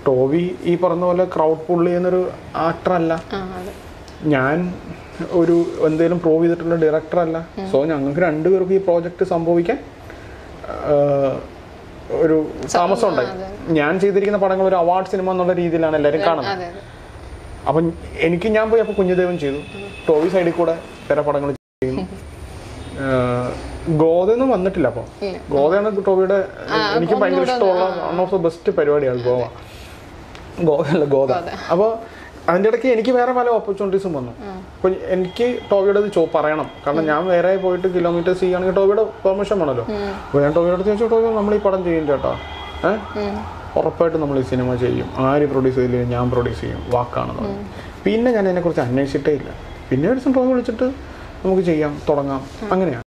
ടോവി ഈ പറഞ്ഞ പോലെ ക്രൗഡ് പുള്ളി ചെയ്യുന്നൊരു ആക്ടർ അല്ല ആ അതെ ഞാൻ ഒരു എന്തെങ്കിലും പ്രൂവ് ചെയ്തിട്ടുള്ള ഡയറക്ടർ അല്ല സോ ഞങ്ങൾക്ക് രണ്ടുപേർക്കും ഈ പ്രോജക്റ്റ് സംഭവിക്കാൻ ആ, ഒരു താമസം ഉണ്ടായി ഞാൻ ചെയ്തിരിക്കുന്ന പടങ്ങൾ ഒരു അവാർഡ് സിനിമ എന്നുള്ള രീതിയിലാണ് എല്ലാവരും കാണുന്നത് അതെ അതെ അപ്പം എനിക്ക് ഞാൻ പോയി അപ്പോൾ കുഞ്ഞുദേവൻ ചെയ്തു ടോവി സൈഡിൽ കൂടെ വേറെ പടങ്ങൾ ചെയ്യുന്നു ഗോതയൊന്നും വന്നിട്ടില്ല അപ്പോൾ ഇല്ല. ഗോതയാണ് ടോവിയുടെ എനിക്ക് ഭയങ്കര ഇഷ്ടമുള്ള വൺ ഓഫ് ദ ബെസ്റ്റ് പരിപാടിയാണ് ഗോവ ഗോവയല്ല ഗോത അപ്പോൾ അതിൻ്റെ ഇടയ്ക്ക് എനിക്ക് വേറെ പല ഓപ്പർച്യൂണിറ്റീസും വന്നു അപ്പോൾ എനിക്ക് ടോവിയുടെ ഇത് ചോ പറയണം കാരണം ഞാൻ വേറെ പോയിട്ട് കിലോമീറ്റേഴ്സ് ചെയ്യുകയാണെങ്കിൽ ടോവിയുടെ പെർമിഷൻ വേണമല്ലോ അപ്പോൾ ഞാൻ ടോവിയുടെ അടുത്ത് ചോദിച്ചു ടോവി നമ്മൾ ഈ പടം ചെയ്യും ചേട്ടാ ഏഹ് ഉറപ്പായിട്ടും നമ്മൾ ഈ സിനിമ ചെയ്യും ആര് പ്രൊഡ്യൂസ് ചെയ്തില്ല ഞാൻ പ്രൊഡ്യൂസ് ചെയ്യും വാക്കാണെന്ന് പറഞ്ഞു പിന്നെ ഞാൻ അതിനെക്കുറിച്ച് അന്വേഷിച്ചിട്ടേ ഇല്ല പിന്നെ ഒരു ദിവസം ടോവി വിളിച്ചിട്ട് നമുക്ക് ചെയ്യാം തുടങ്ങാം അങ്ങനെയാണ്